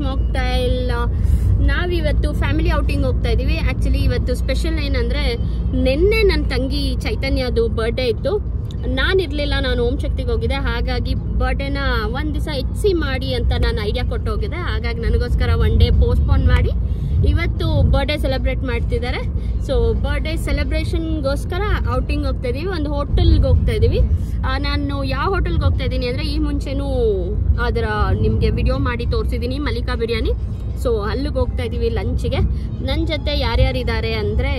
Mocktail ನಾವಿವತ್ತು family outing ಹೋಗ್ತಾ ಇದೀವಿ ಆಕ್ಚುಲಿ ಇವತ್ತು ಸ್ಪೆಷಲ್ ಏನಂದ್ರೆ ನಿನ್ನೆ ನನ್ನ ತಂಗಿ ಚೈತನ್ಯದು ಬರ್ಡೇ ಇತ್ತು ನಾನು ಇರಲಿಲ್ಲ ನಾನು ಓಂ ಶಕ್ತಿಗೆ ಹೋಗಿದ್ದೆ ಹಾಗಾಗಿ ಬರ್ಡೇನ ಒಂದು ದಿವಸ ಹೆಚ್ಚಿ ಮಾಡಿ ಅಂತ ನಾನು ಐಡಿಯಾ ಕೊಟ್ಟು ಹೋಗಿದ್ದೆ ಹಾಗಾಗಿ ನನಗೋಸ್ಕರ ಒನ್ ಡೇ ಪೋಸ್ಟ್ಪೋನ್ ಮಾಡಿ ಇವತ್ತು ಬರ್ಡೇ ಸೆಲೆಬ್ರೇಟ್ ಮಾಡ್ತಿದ್ದಾರೆ ಸೊ ಬರ್ಡೇ ಸೆಲೆಬ್ರೇಷನ್ಗೋಸ್ಕರ ಔಟಿಂಗ್ ಹೋಗ್ತಾ ಇದೀವಿ ಒಂದು ಹೋಟೆಲ್ಗೆ ಹೋಗ್ತಾ ಇದೀವಿ ಆ, ನಾನು ಯಾವ ಹೋಟೆಲ್ಗೆ ಹೋಗ್ತಾ ಇದ್ದೀನಿ ಅಂದರೆ ಈ ಮುಂಚೆನೂ ಅದರ ನಿಮಗೆ ವಿಡಿಯೋ ಮಾಡಿ ತೋರಿಸಿದ್ದೀನಿ ಮಲ್ಲಿಕಾ ಬಿರಿಯಾನಿ ಸೊ ಅಲ್ಲಿಗೆ ಹೋಗ್ತಾ ಇದೀವಿ ಲಂಚ್ಗೆ ನನ್ನ ಜೊತೆ ಯಾರ್ಯಾರಿದ್ದಾರೆ ಅಂದರೆ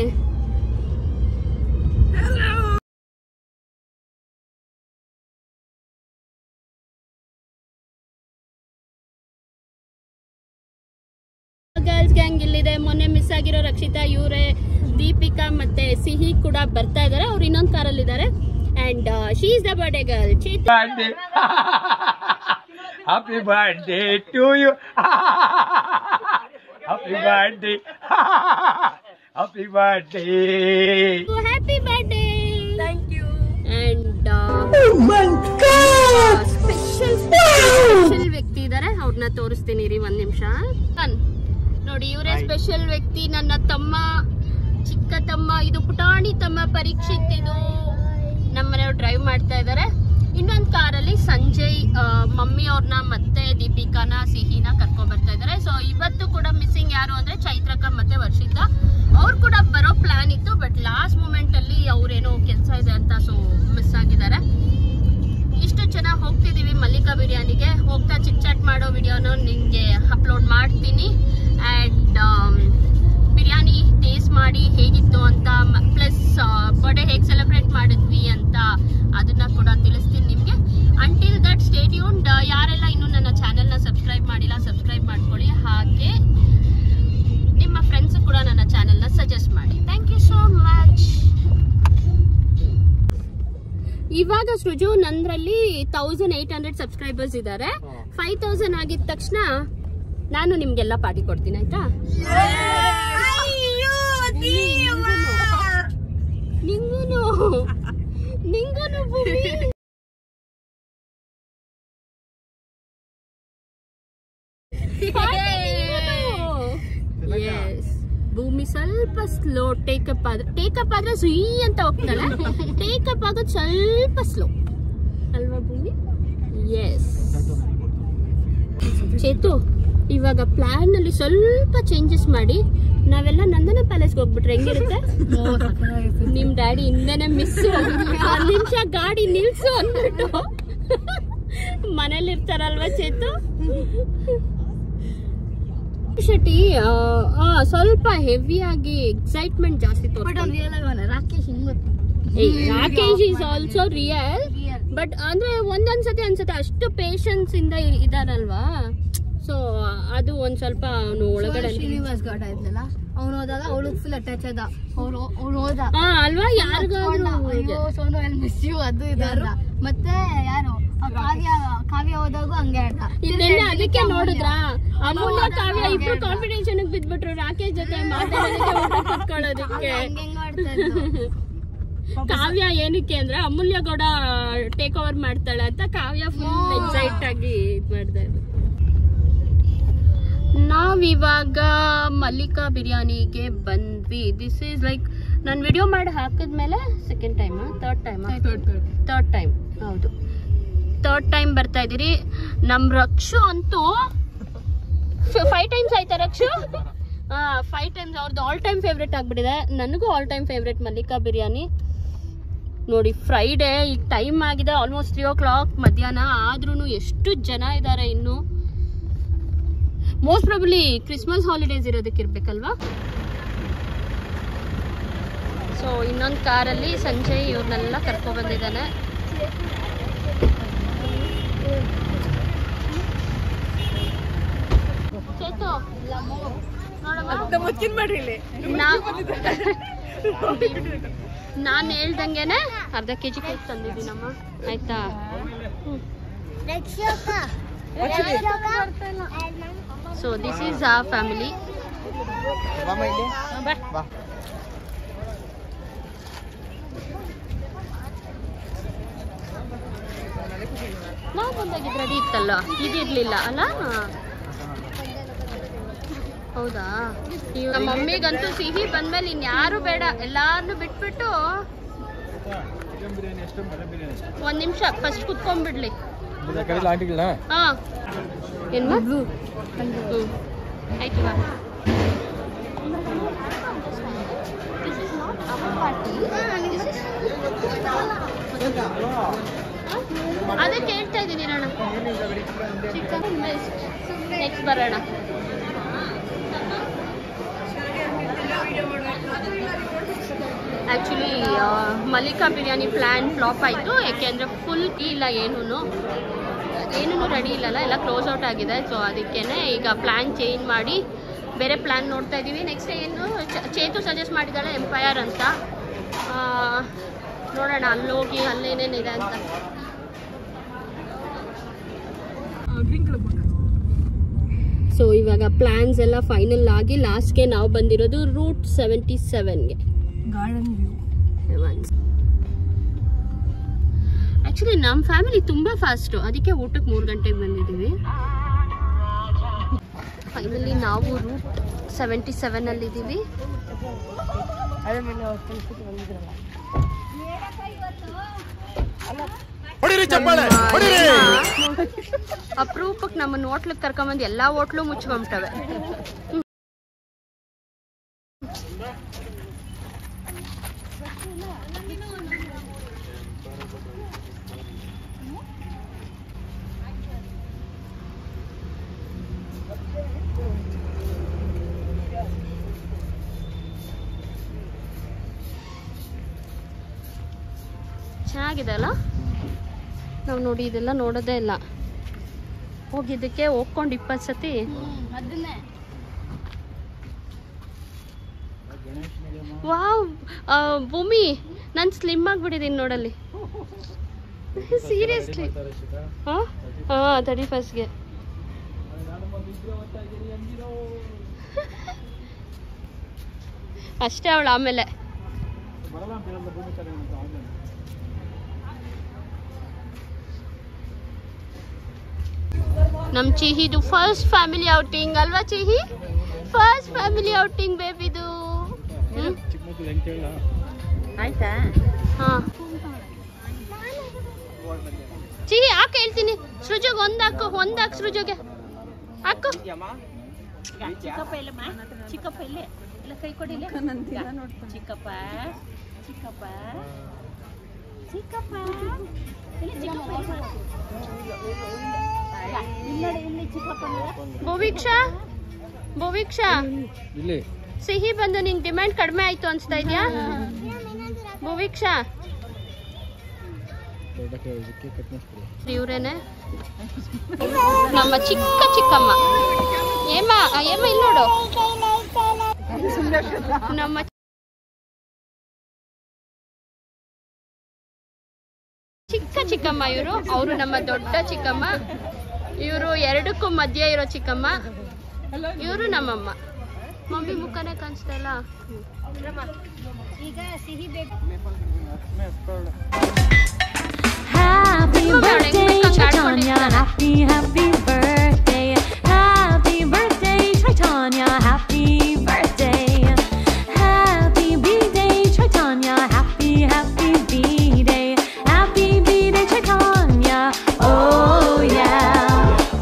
ಗರ್ಲ್ಸ್ ಗ್ಯಾಂಗ್ ಇಲ್ಲಿದೆ ಮೊನ್ನೆ ಮಿಸ್ ಆಗಿರೋ ರಕ್ಷಿತಾ ಇವರೇ ದೀಪಿಕಾ ಮತ್ತೆ ಸಿಹಿ ಕೂಡ ಬರ್ತಾ ಇದಾರೆ ಅವ್ರು ಇನ್ನೊಂದು ಕಾರಲ್ಲಿ ಇದ್ದಾರೆ and she is the birthday girl Chethu birthday. Happy birthday to you. Happy birthday. Happy birthday. Happy birthday thank you and special special ವ್ಯಕ್ತಿ ಇದ್ದಾರೆ ಅವ್ರನ್ನ ತೋರಿಸ್ತೀನಿ ರೀ ಒಂದ್ ನಿಮಿಷ ನೋಡಿ ಇವರೇ ಸ್ಪೆಷಲ್ ವ್ಯಕ್ತಿ ನನ್ನ ತಮ್ಮ ಚಿಕ್ಕ ತಮ್ಮ ಇದು ಪುಟಾಣಿ ತಮ್ಮ ಪರೀಕ್ಷಿತ್ ಇದು ನಮ್ಮನೆಯವ್ರು ಡ್ರೈವ್ ಮಾಡ್ತಾ ಇದ್ದಾರೆ ಇನ್ನೊಂದು ಕಾರಲ್ಲಿ ಸಂಜಯ್ ಆ, ಮಮ್ಮಿ ಅವ್ರನ್ನ ಮತ್ತೆ ದೀಪಿಕಾನ ಸಿಹಿನ ಕರ್ಕೊಂಡ್ ಬರ್ತಾ ಇದ್ದಾರೆ ಸೊ ಇವತ್ತು ಕೂಡ ಮಿಸ್ಸಿಂಗ್ ಯಾರು ಅಂದ್ರೆ ಚೈತ್ರಕ ಮತ್ತೆ ವರ್ಷಿತಾ ಅವ್ರು ಕೂಡ ಬರೋ ಪ್ಲಾನ್ ಇತ್ತು ಬಟ್ ಲಾಸ್ಟ್ ಮೂಮೆಂಟ್ ಅಲ್ಲಿ ಅವ್ರೇನೋ ಕೆಲಸ ಇದೆ ಅಂತ ಸೊ ಮಿಸ್ ಆಗಿದ್ದಾರೆ ಇಷ್ಟು ಚೆನ್ನಾಗಿ ಹೋಗ್ತಿದೀವಿ ಮಲ್ಲಿಕಾ ಬಿರಿಯಾನಿಗೆ ಹೋಗ್ತಾ ಚಿಟ್ ಚಾಟ್ ಮಾಡೋ ವಿಡಿಯೋನ ನಿಮಗೆ ಅಪ್ಲೋಡ್ ಮಾಡ್ತೀನಿ ಆ್ಯಂಡ್ ಬಿರಿಯಾನಿ ಟೇಸ್ಟ್ ಮಾಡಿ ಹೇಗಿತ್ತು ಅಂತ ಪ್ಲಸ್ ಬರ್ಡೇ ಹೇಗೆ ಸೆಲೆಬ್ರೇಟ್ ಮಾಡಿದ್ವಿ ಅಂತ ಅದನ್ನ ಕೂಡ ತಿಳಿಸ್ತೀನಿ ನಿಮಗೆ ಅಂಟಿಲ್ ದಟ್ ಸ್ಟೇಟ್ಯೂನ್ ಯಾರೆಲ್ಲ ಇನ್ನೂ ನನ್ನ ಚಾನೆಲ್ನ ಸಬ್ಸ್ಕ್ರೈಬ್ ಮಾಡಿಲ್ಲ ಸಬ್ಸ್ಕ್ರೈಬ್ ಮಾಡ್ಕೊಳ್ಳಿ ಹಾಗೆ ನಿಮ್ಮ ಫ್ರೆಂಡ್ಸ್ ಕೂಡ ನನ್ನ ಚಾನೆಲ್ನ ಸಜೆಸ್ಟ್ ಮಾಡಿ ಥ್ಯಾಂಕ್ ಯು ಸೋ ಮಚ್ ಇವಾಗ ಸೃಜು ನಂದ್ರಲ್ಲಿ ತೌಸಂಡ್ ಏಟ್ ಹಂಡ್ರೆಡ್ ಸಬ್ಸ್ಕ್ರೈಬರ್ಸ್ ಇದ್ದಾರೆ ಫೈವ್ ತೌಸಂಡ್ ಆಗಿದ ತಕ್ಷಣ ನಾನು ನಿಮ್ಗೆಲ್ಲ ಪಾರ್ಟಿ ಕೊಡ್ತೀನಿ ಆಯ್ತಾ ನಿಂಗೂನು ನಿಂಗೂನು ಭೂಮಿ ಎಸ್ ಭೂಮಿ ಸ್ವಲ್ಪ ಸ್ಲೋ ಟೇಕಪ್ ಆದ್ರೆ ಟೇಕಪ್ ಆದ್ರೆ ಸುಯಿ ಅಂತ ಹೋಗ್ತಾಳೆ ಟೇಕಪ್ ಆಗೋದು ಸ್ವಲ್ಪ ಸ್ಲೋ ಅಲ್ವಾ ಭೂಮಿ ಎಸ್ ಚೇತು ಇವಾಗ ಪ್ಲಾನ್ ಅಲ್ಲಿ ಸ್ವಲ್ಪ ಚೇಂಜಸ್ ಮಾಡಿ ನಾವೆಲ್ಲ ನಂದನ ಪ್ಯಾಲೇಸ್ಗೆ ಹೋಗ್ಬಿಟ್ರೆ ಹೆಂಗಿರುತ್ತೆ ನಿಮ್ ಡ್ಯಾಡಿ ಹಿಂದೆನೆ ಮಿಸ್ ಒಂದ್ ನಿಮಿಷ ಗಾಡಿ ನಿಲ್ಸು ಅಂದ್ಬಿಟ್ಟು ಮನೇಲಿ ಇರ್ತಾರಲ್ವಾ ಚೇತು ಶೆಟ್ಟಿ ಆ, ಆ, ಸ್ವಲ್ಪ ಹೆವಿ ಆಗಿ ಎಕ್ಸೈಟ್ಮೆಂಟ್ ಜಾಸ್ತಿ ಬಟ್ ತೋರ್ಸ್ಕೊಂಡು ಅವ್ನು ರಿಯಲ್ ಆಗಿ ರಾಕೇಶ್ ಹಿಂಗ್ ಗೊತ್ತು ಏಯ್, Rakesh is also real but ಅಂದ್ರೆ ಒಂದೊಂದ್ಸತಿ ಅನ್ಸುತ್ತೆ ಅಷ್ಟು ಪೇಶನ್ಸ್ ಇಂದ ಇ- ಇದಾರಲ್ವಾ ಸೊ ಅದು ಒಂದ್ ಸ್ವಲ್ಪ ಅವನು ಒಳಗಡೆ ಶ್ರೀನಿವಾಸ್ ಗೌಡ ಇದ್ಲಲ್ಲ ಅವ್ನು ಹೋದಾಗ ಅವಳು ಫುಲ್ ಅಟ್ಯಾಚ್ ಆದ ಅವ್ರು ಅವ್ನು ಹೋದ ಹಾ ಅಲ್ವಾ ಯಾರಿಗಾದ್ರೂ ಅಯ್ಯೋ ಸೋನು ಎಲ್ ಮಿಸ್ ಯು ಅದು ಇದು ಅಂದ ಮತ್ತೆ ಯಾರು ಆ ಕಾವ್ಯ ಕಾವ್ಯ ಹೋದಾಗೂ ಹಂಗೆ ಆಡ ಇದೆಲ್ಲ ಅದಕ್ಕೆ ನೋಡಿದ್ರಾ ಅಮೂಲ್ಯ ಕಾವ್ಯ ಇಬ್ರು ಕಾನ್ಫಿಡೆನ್ಷನ್ ಬಿದ್ಬಿಟ್ರು ರಾಕೇಶ್ ಜೊತೆ ಮಾತಾಡೋದಕ್ಕೆ ಊಟ ಕುತ್ಕೊಳ್ಳೋದಕ್ಕೆ ಹಂಗೆ ಮಾಡ್ತಾ ಇದ್ರು ಕಾವ್ಯ ಏನಕ್ಕೆ ಅಂದ್ರೆ ಅಮೂಲ್ಯ ಗೌಡ ಟೇಕ್ ಓವರ್ ಮಾಡ್ತಾಳೆ ಅಂತ ಕಾವ್ಯ ಫುಲ್ ಎಕ್ಸೈಟ್ ಆಗಿ ಇದ್ ಮಾಡ್ತಾ ಇದ್ರು ನಾವಿವಾಗ ಮಲ್ಲಿಕಾ ಬಿರಿಯಾನಿಗೆ ಬಂದ್ವಿ ದಿಸ್ ಈಸ್ ಲೈಕ್ ನಾನು ವಿಡಿಯೋ ಮಾಡಿ ಹಾಕಿದ್ಮೇಲೆ second time third time third time ಹೌದು ಥರ್ಡ್ ಟೈಮ್ ಬರ್ತಾ ಇದ್ದೀರಿ ನಮ್ಮ ರಕ್ಷು ಅಂತೂ ಫೈವ್ ಟೈಮ್ಸ್ ಆಯ್ತಾ ರಕ್ಷು ಫೈವ್ ಟೈಮ್ಸ್ ಅವ್ರದ್ದು ಆಲ್ ಟೈಮ್ ಫೇವ್ರೆಟ್ ಆಗ್ಬಿಟ್ಟಿದೆ ನನಗೂ all time favourite Mallika biryani ನೋಡಿ ಫ್ರೈಡೇ ಈಗ ಟೈಮ್ ಆಗಿದೆ ಆಲ್ಮೋಸ್ಟ್ ತ್ರೀ ಓ ಕ್ಲಾಕ್ ಮಧ್ಯಾಹ್ನ ಆದ್ರೂ ಎಷ್ಟು ಜನ ಇದ್ದಾರೆ ಇನ್ನು ಮೋಸ್ಟ್ ಪ್ರಾಬಲಿ ಕ್ರಿಸ್ಮಸ್ ಹಾಲಿಡೇಸ್ ಇರೋದಕ್ಕೆ ಇರ್ಬೇಕಲ್ವಾ ಸೊ ಇನ್ನೊಂದು ಕಾರಲ್ಲಿ ಸಂಜಯ್ ಇವ್ರನ್ನೆಲ್ಲ ಕರ್ಕೊ ಬಂದಿದ್ದಾನೆ ಚೇತು ನಾನು ಹೇಳ್ದಂಗೆನೆ ಅರ್ಧ ಕೆ ಜಿ ಕೇಕ್ ತಂದಿದ್ದೀನಮ್ಮ ಆಯ್ತಾ so this is a family ನಾವು ಬಂದಾಗಿದ್ದು ರೆಡಿ ಇತ್ತಲ್ಲ ಇದಿರ್ಲಿಲ್ಲ ಅಲ್ಲ ಹೌದಾ ನಮ್ಮ ಮಮ್ಮಿಗಂತೂ ಸಿಹಿ ಬಂದ್ಮೇಲೆ ಇನ್ಯಾರು ಬೇಡ ಎಲ್ಲಾರನ್ನು ಬಿಟ್ಬಿಟ್ಟು ಚಿಕನ್ ಬಿರಿಯಾನಿ ಎಷ್ಟು ಮಟನ್ ಬಿರಿಯಾನಿ ಎಷ್ಟು ಒಂದ್ ನಿಮಿಷ ಫಸ್ಟ್ ಕುತ್ಕೊಂಡ್ಬಿಡ್ಲಿ ಕರೀಲ ಆಂಟಿಗಳನ್ನ ಹಾ ಏನ್ಮ ಹ್ಮ್ ಆಯ್ತು ಬಾ ಅದಕ್ಕೆ ಹೇಳ್ತಾ ಇದ್ದೀನಿ ನಾನು ಚಿಕನ್ ನೆಕ್ಸ್ಟ್ ಬರೋಣ actually Mallika biryani plan flop ಆಯಿತು ಯಾಕೆಂದರೆ ಫುಲ್ ಇಲ್ಲ ಏನೂ ಏನೂ ರೆಡಿ ಇಲ್ಲಲ್ಲ ಎಲ್ಲ ಕ್ಲೋಸ್ ಔಟ್ ಆಗಿದೆ ಸೊ ಅದಕ್ಕೇ ಈಗ ಪ್ಲ್ಯಾನ್ ಚೇಂಜ್ ಮಾಡಿ ಬೇರೆ ಪ್ಲ್ಯಾನ್ ನೋಡ್ತಾ ಇದ್ದೀವಿ ನೆಕ್ಸ್ಟ್ ಏನು ಚ- ಚೇತು ಸಜೆಸ್ಟ್ ಮಾಡಿದ್ದಾಳೆ ಎಂಪೈರ್ ಅಂತ ಆ, ನೋಡೋಣ ಅಲ್ಲೋಗಿ ಅಲ್ಲೇನೇನಿದೆ ಅಂತ ಸೊ ಇವಾಗ ಪ್ಲ್ಯಾನ್ಸ್ ಎಲ್ಲ ಫೈನಲ್ ಆಗಿ ಲಾಸ್ಟ್ಗೆ ನಾವು ಬಂದಿರೋದು ರೂಟ್ ಸೆವೆಂಟಿ ಸೆವೆನ್ಗೆ ಗಾರ್ಡನ್ ವ್ಯೂ ಆಕ್ಚುಲಿ ನಮ್ಮ ಫ್ಯಾಮಿಲಿ ತುಂಬಾ ಫಾಸ್ಟು ಅದಕ್ಕೆ ಊಟಕ್ಕೆ ಮೂರು ಗಂಟೆಗೆ ಬಂದಿದ್ದೀವಿ ಫೈನಲಿ ನಾವು ರೂಟ್ ಸೆವೆಂಟಿ ಸೆವೆನಲ್ಲಿ ಇದ್ದೀವಿ ಅದೇ ಮೇಲೆ ಕೆಲ್ಸಕ್ಕೆ ಬಂದಿದ್ರಲ್ಲ ಅಪರೂಪಕ್ಕೆ ನಮ್ಮನ್ನ ಹೋಟ್ಲಿಗೆ ಕರ್ಕೊಂಬಂದು ಎಲ್ಲಾ ಹೋಟ್ಲು ಮುಚ್ಕೊಂಬಿಟ್ಟವೆ ಚೆನ್ನಾಗಿದೆ ಅಲ್ಲ ನಾವು ನೋಡಿ ಇದೆಲ್ಲ ನೋಡೋದೇ ಇಲ್ಲ ಹೋಗಿದ್ದಕ್ಕೆ ಹೋಗ್ಕೊಂಡು ಇಪ್ಪತ್ತು ಸತಿ ಅದನ್ನೇ ವಾವ್ ಆ, ಭೂಮಿ ನಾನು ಸ್ಲಿಮ್ ಆಗಿಬಿಟ್ಟಿದ್ದೀನಿ ನೋಡಲ್ಲಿ ಸೀರಿಯಸ್ಲಿ ಹಾಂ ಹಾಂ ತರ್ಟಿ ಫಸ್ಟ್ಗೆ ಅಷ್ಟೇ ಅವಳು ಆಮೇಲೆ ಬರಲ್ಲ ಅಂತ ಹೇಳಿದ್ರೆ ಭೂಮಿ ಕಡೆ ಅಂತ ಆನ್ಲೈನ್ ನಮ್ಮ ಚಿಹಿದು ಫಸ್ಟ್ ಫ್ಯಾಮಿಲಿ ಔಟಿಂಗ್ ಅಲ್ವಾ ಚಿಹಿ ಫಸ್ಟ್ ಫ್ಯಾಮಿಲಿ ಔಟಿಂಗ್ ಬೇಬಿದು ಹ್ಞೂ ಚಿಕ್ಕ ಮಕ್ಕಳು ಹೆಂಗೆ ಕೇಳಲ್ಲ ಆಯ್ತಾ ಹಾಂ ಚಿಹಿ ಹಾಕ ಹೇಳ್ತೀನಿ ಸೃಜಗ್ ಒಂದ್ ಹಾಕು ಒಂದ್ ಹಾಕು ಸೃಜಗೆ ಹಾಕು ಚಿಕ್ಕಪ್ಪ ಇಲ್ಲಮ್ಮ ಚಿಕ್ಕಪ್ಪ ಇಲ್ಲೇ ಇಲ್ಲ ಕೈ ಕೊಡಿ ಇಲ್ಲೇ. ಚಿಕ್ಕಪ್ಪ ಚಿಕ್ಕಪ್ಪ ಚಿಕ್ಕಪ್ಪ ಇಲ್ಲಿ ಚಿಕ್ಕಪ್ಪ ಇಲ್ಲ. ಇಲ್ಲಿ ನೋಡಿ ಇಲ್ಲಿ ಚಿಕ್ಕಪ್ಪ ನೋಡು. ಭುವೀಕ್ಷಾ ಭುವೀಕ್ಷಾ ಇಲ್ಲಿ ಸಿಹಿ ಬಂದು ನಿಂಗೆ ಡಿಮ್ಯಾಂಡ್ ಕಡಿಮೆ ಆಯ್ತು ಅನ್ಸ್ತಾ ಇದೆಯಾ ಭುವೀಕ್ಷಾ ದೊಡ್ಡ ಇದಕ್ಕೆ ಕಟ್ ಮಾಡಿಸ್ಬಿಡಿ ಇವ್ರೇನೆ ನಮ್ಮ ಚಿಕ್ಕ ಚಿಕ್ಕಮ್ಮ ಏಮ್ಮ ಏಮ್ಮ ಇಲ್ಲಿ ನೋಡು ನಮ್ಮ ಚಿಕ್ಕ ಚಿಕ್ಕಮ್ಮ ಇವರು ಅವರು ನಮ್ಮ ದೊಡ್ಡ ಚಿಕ್ಕಮ್ಮ ಇವರು ಎರಡಕ್ಕೂ ಮಧ್ಯ ಇರೋ ಚಿಕ್ಕಮ್ಮ ಇವರು ನಮ್ಮಮ್ಮ ಮಮ್ಮಿ ಮುಖನೇ ಕಾಣಿಸ್ತಾ ಇಲ್ಲ ಈಗ ಸಿಹಿ ಬೇಕು Happy Come on, birthday, darling. Chaitanya. Happy, happy birthday. Happy birthday, Chaitanya. Happy birthday. Happy B-Day, Chaitanya. Happy, happy B-Day. Happy B-Day, Chaitanya. Oh, yeah.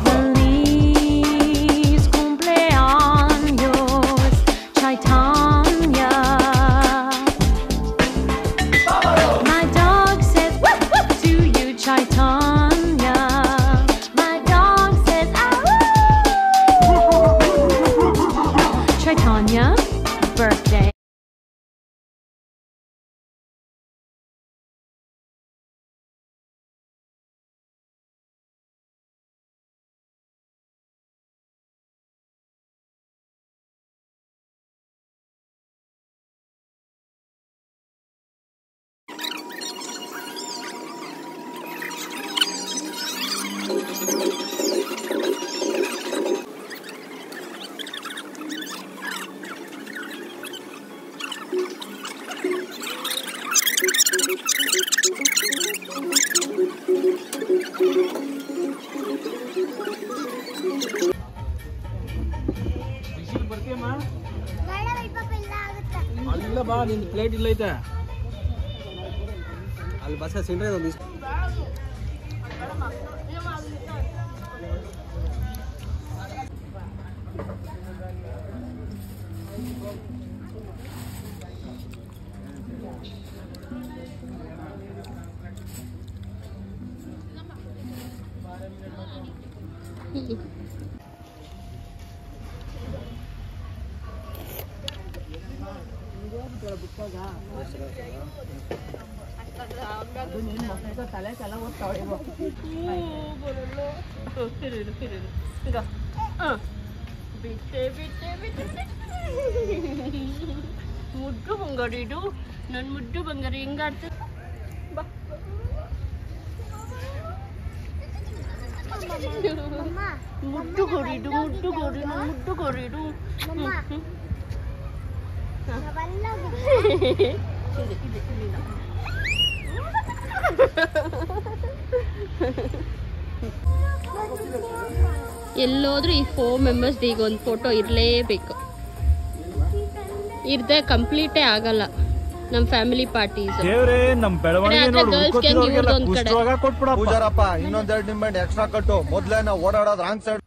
Feliz cumpleaños, Chaitanya. My dog says woof woof to you, Chaitanya. My dog ನಿನ್ plate ಇಲ್ಲೈತೆ ಅಲ್ಲಿ ಬಸ್ ಸಿಂಡ್ರೆ ಒಂದು ಬಿಟ್ಟೆ ಬಿಟ್ಟೆ ಬಿಟ್ಟೆ ಮುದ್ದು ಬಂಗಾರ ಇದು ನನ್ನ ಮುದ್ದು ಬಂಗಾರ ಹೆಂಗಾಡ್ತ ಮುದ್ದು ಗೊರಿಡು ಮುದ್ದು ಗೊರಿಡು ಮುದ್ದು ಗೊರಿಡು ಎಲ್ಲೋದ್ರೂ ಈ ಫೋರ್ ಮೆಂಬರ್ಸ್ ಈಗ ಒಂದು ಫೋಟೋ ಇರಲೇಬೇಕು ಇರ್ದೆ ಕಂಪ್ಲೀಟೇ ಆಗಲ್ಲ ನಮ್ಮ ಫ್ಯಾಮಿಲಿ ಪಾರ್ಟೀಸ್ ದೇವ್ರೇ ನಮ್ ಬೆಳವಣಿಗೆ ಆದ್ರೆ ನೋಡು girls gang ಉಳ್ಕೊತಿರೋರ್ಗೆಲ್ಲ ಇವ್ರ್ದೊಂದ್ ಕಡೆ. ಕುಷ್ಠರೋಗ ಕೊಟ್ಬಿಡಪ್ಪ ಪೂಜಾರಪ್ಪ ಇನ್ನೊಂದೆರಡು ನಿಂಬೆ ಎಕ್ಸ್ಟ್ರಾ ಕಟ್ಟು ಮೊದ್ಲೇ ನಾವು ಓಡಾಡೋದು ರಾಂಗ್ ಸೈಡ್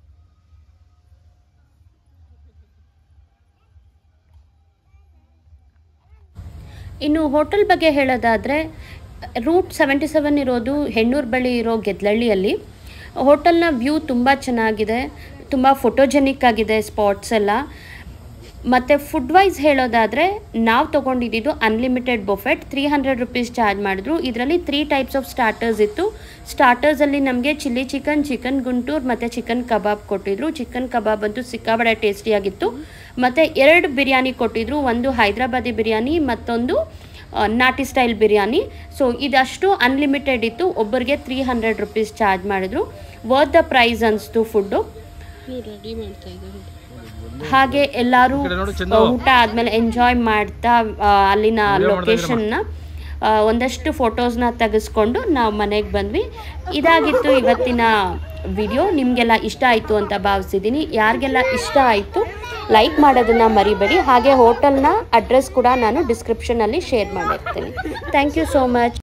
ಇನ್ನು ಹೋಟೆಲ್ ಬಗ್ಗೆ ಹೇಳೋದಾದರೆ ರೂಟ್ ಸೆವೆಂಟಿ ಸೆವೆನ್ ಇರೋದು ಹೆಣ್ಣೂರು ಬಳಿ ಇರೋ ಗೆದ್ಲಳ್ಳಿಯಲ್ಲಿ ಹೋಟೆಲ್ನ ವ್ಯೂ ತುಂಬ ಚೆನ್ನಾಗಿದೆ ತುಂಬ ಫೋಟೋಜೆನಿಕ್ ಆಗಿದೆ ಸ್ಪಾಟ್ಸ್ ಎಲ್ಲ ಮತ್ತು ಫುಡ್ ವೈಸ್ ಹೇಳೋದಾದರೆ ನಾವು ತೊಗೊಂಡಿದ್ದು unlimited buffet three hundred rupees charge ಮಾಡಿದ್ರು ಇದರಲ್ಲಿ ತ್ರೀ ಟೈಪ್ಸ್ ಆಫ್ ಸ್ಟಾರ್ಟರ್ಸ್ ಇತ್ತು ಸ್ಟಾರ್ಟರ್ಸಲ್ಲಿ ನಮಗೆ ಚಿಲ್ಲಿ ಚಿಕನ್ ಚಿಕನ್ ಗುಂಟೂರ್ ಮತ್ತು ಚಿಕನ್ ಕಬಾಬ್ ಕೊಟ್ಟಿದ್ರು ಚಿಕನ್ ಕಬಾಬ್ ಅಂತೂ ಸಿಕ್ಕಾಬಡೆ ಟೇಸ್ಟಿಯಾಗಿತ್ತು ಮತ್ತು ಎರಡು ಬಿರಿಯಾನಿ ಕೊಟ್ಟಿದ್ರು ಒಂದು ಹೈದ್ರಾಬಾದಿ ಬಿರಿಯಾನಿ ಮತ್ತೊಂದು ಆ, ನಾಟಿ ಸ್ಟೈಲ್ ಬಿರಿಯಾನಿ ಸೊ ಇದಷ್ಟು ಅನ್ಲಿಮಿಟೆಡ್ ಇತ್ತು ಒಬ್ಬರಿಗೆ ತ್ರೀ ಹಂಡ್ರೆಡ್ ರುಪೀಸ್ ಚಾರ್ಜ್ ಮಾಡಿದ್ರು ವರ್ತ್ ದ ಪ್ರೈಸ್ ಅನಿಸ್ತು ಫುಡ್ಡು ರೆಡಿ ಮಾಡ್ತಾ ಇದ್ದಾರೆ ಹಾಗೆ ಎಲ್ಲರೂ ಈ ಕಡೆ ನೋಡು ಚಂದು. ಊಟ ಆದ್ಮೇಲೆ ಎಂಜಾಯ್ ಮಾಡ್ತಾ ಆ, ಅಲ್ಲಿನ Video ಮಾಡ್ತಾ ಇದ್ದೀರಮ್ಮ. ಲೊಕೇಶನ್ನ ಒಂದಷ್ಟು ಫೋಟೋಸ್ನ ತೆಗೆಸ್ಕೊಂಡು ನಾವು ಮನೆಗೆ ಬಂದ್ವಿ ಇದಾಗಿತ್ತು ಇವತ್ತಿನ ವಿಡಿಯೋ ನಿಮಗೆಲ್ಲ ಇಷ್ಟ ಆಯಿತು ಅಂತ ಭಾವಿಸಿದ್ದೀನಿ ಯಾರಿಗೆಲ್ಲ ಇಷ್ಟ ಆಯಿತು ಲೈಕ್ ಮಾಡೋದನ್ನ ಮರಿಬೇಡಿ ಹಾಗೆ ಹೋಟೆಲ್ನ ಅಡ್ರೆಸ್ ಕೂಡ ನಾನು ಡಿಸ್ಕ್ರಿಪ್ಷನಲ್ಲಿ ಶೇರ್ ಮಾಡಿರ್ತೀನಿ ಥ್ಯಾಂಕ್ ಯು ಸೋ ಮಚ್